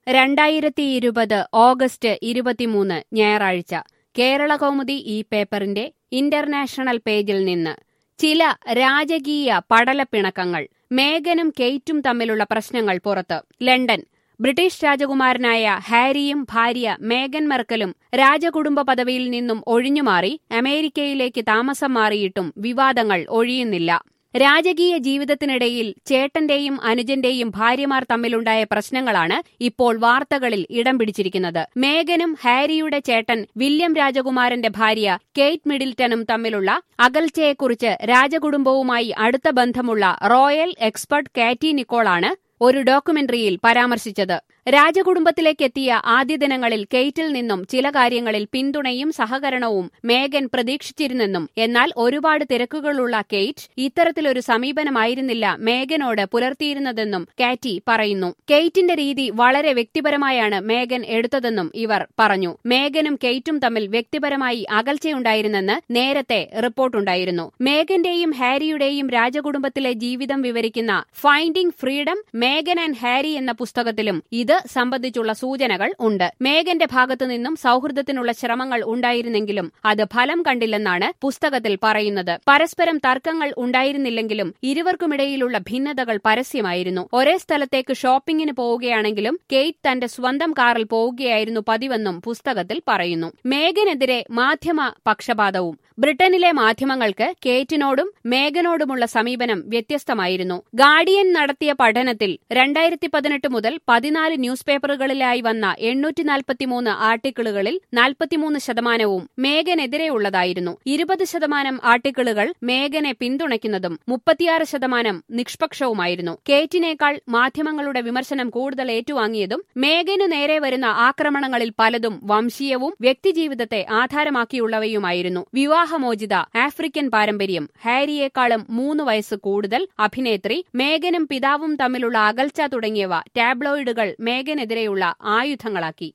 രണ്ടായിരത്തി ഇരുപത് ഓഗസ്റ്റ് ഇരുപത്തിമൂന്ന് ഞായറാഴ്ച കേരളകൗമുദി ഈ പേപ്പറിന്റെ ഇന്റർനാഷണൽ പേജിൽ നിന്ന് ചില രാജകീയ പടലപ്പിണക്കങ്ങൾ മേഗനും കെയ്റ്റും തമ്മിലുള്ള പ്രശ്നങ്ങൾ പുറത്ത് ലണ്ടൻ ബ്രിട്ടീഷ് രാജകുമാരനായ ഹാരിയും ഭാര്യ മേഗൻ മെർക്കലും രാജകുടുംബ പദവിയിൽ നിന്നും ഒഴിഞ്ഞുമാറി അമേരിക്കയിലേക്ക് താമസം മാറിയിട്ടും വിവാദങ്ങൾ ഒഴിയുന്നില്ല രാജകീയ ജീവിതത്തിനിടയിൽ ചേട്ടന്റെയും അനുജന്റെയും ഭാര്യമാർ തമ്മിലുണ്ടായ പ്രശ്നങ്ങളാണ് ഇപ്പോൾ വാർത്തകളിൽ ഇടം പിടിച്ചിരിക്കുന്നത് മേഗനും ഹാരിയുടെ ചേട്ടൻ വില്യം രാജകുമാരന്റെ ഭാര്യ കെയ്റ്റ് മിഡിൽട്ടണും തമ്മിലുള്ള അകൽച്ചയെക്കുറിച്ച് രാജകുടുംബവുമായി അടുത്ത ബന്ധമുള്ള റോയൽ എക്സ്പെർട്ട് കാറ്റി നിക്കോളാണ് ഒരു ഡോക്യുമെന്ററിയിൽ പരാമർശിച്ചത് രാജകുടുംബത്തിലേക്കെത്തിയ ആദ്യ ദിനങ്ങളിൽ കെയ്റ്റിൽ നിന്നും ചില കാര്യങ്ങളിൽ പിന്തുണയും സഹകരണവും മേഗൻ പ്രതീക്ഷിച്ചിരുന്നെന്നും എന്നാൽ ഒരുപാട് തിരക്കുകളുള്ള കെയ്റ്റ് ഇത്തരത്തിലൊരു സമീപനമായിരുന്നില്ല മേഗനോട് പുലർത്തിയിരുന്നതെന്നും കാറ്റി പറയുന്നു കെയ്റ്റിന്റെ രീതി വളരെ വ്യക്തിപരമായാണ് മേഗൻ എടുത്തതെന്നും ഇവർ പറഞ്ഞു മേഗനും കെയ്റ്റും തമ്മിൽ വ്യക്തിപരമായി അകൽച്ചയുണ്ടായിരുന്നെന്ന് നേരത്തെ റിപ്പോർട്ടുണ്ടായിരുന്നു മേഗന്റെയും ഹാരിയുടെയും രാജകുടുംബത്തിലെ ജീവിതം വിവരിക്കുന്ന ഫൈൻഡിംഗ് ഫ്രീഡം മേഗൻ ആൻഡ് ഹാരി എന്ന പുസ്തകത്തിലും ഇത് സംബന്ധിച്ചുള്ള സൂചനകൾ ഉണ്ട് മേഗന്റെ ഭാഗത്തുനിന്നും സൌഹൃദത്തിനുള്ള ശ്രമങ്ങൾ ഉണ്ടായിരുന്നെങ്കിലും അത് ഫലം കണ്ടില്ലെന്നാണ് പുസ്തകത്തിൽ പറയുന്നത് പരസ്പരം തർക്കങ്ങൾ ഉണ്ടായിരുന്നില്ലെങ്കിലും ഇരുവർക്കുമിടയിലുള്ള ഭിന്നതകൾ പരസ്യമായിരുന്നു ഒരേ സ്ഥലത്തേക്ക് ഷോപ്പിംഗിന് പോവുകയാണെങ്കിലും കെയ്റ്റ് തന്റെ സ്വന്തം കാറിൽ പോവുകയായിരുന്നു പതിവെന്നും പുസ്തകത്തിൽ പറയുന്നു മേഗനെതിരെ മാധ്യമ പക്ഷപാതവും ബ്രിട്ടനിലെ മാധ്യമങ്ങൾക്ക് കേറ്റിനോടും മേഗനോടുമുള്ള സമീപനം വ്യത്യസ്തമായിരുന്നു ഗാർഡിയൻ നടത്തിയ പഠനത്തിൽ രണ്ടായിരത്തി പതിനെട്ട് മുതൽ പതിനാല് ന്യൂസ് പേപ്പറുകളിലായി വന്ന എണ്ണൂറ്റി നാൽപ്പത്തിമൂന്ന് ആർട്ടിക്കിളുകളിൽ നാൽപ്പത്തിമൂന്ന് ശതമാനവും മേഗനെതിരെയുള്ളതായിരുന്നു ഇരുപത് ശതമാനം ആർട്ടിക്കിളുകൾ മേഗനെ പിന്തുണയ്ക്കുന്നതും മുപ്പത്തിയാറ് ശതമാനം നിഷ്പക്ഷവുമായിരുന്നു കേറ്റിനേക്കാൾ മാധ്യമങ്ങളുടെ വിമർശനം കൂടുതൽ ഏറ്റുവാങ്ങിയതും മേഗനു നേരെ വരുന്ന ആക്രമണങ്ങളിൽ പലതും വംശീയവും വ്യക്തിജീവിതത്തെ ആധാരമാക്കിയുള്ളവയുമായിരുന്നു വിവാഹമോചിത ആഫ്രിക്കൻ പാരമ്പര്യം ഹാരിയേക്കാളും മൂന്ന് വയസ്സ് കൂടുതൽ അഭിനേത്രി മേഗനും പിതാവും തമ്മിലുള്ള അകൽച്ച തുടങ്ങിയവ ടാബ്ലോയിഡുകൾ മേഗനെതിരെയുള്ള ആയുധങ്ങളാക്കി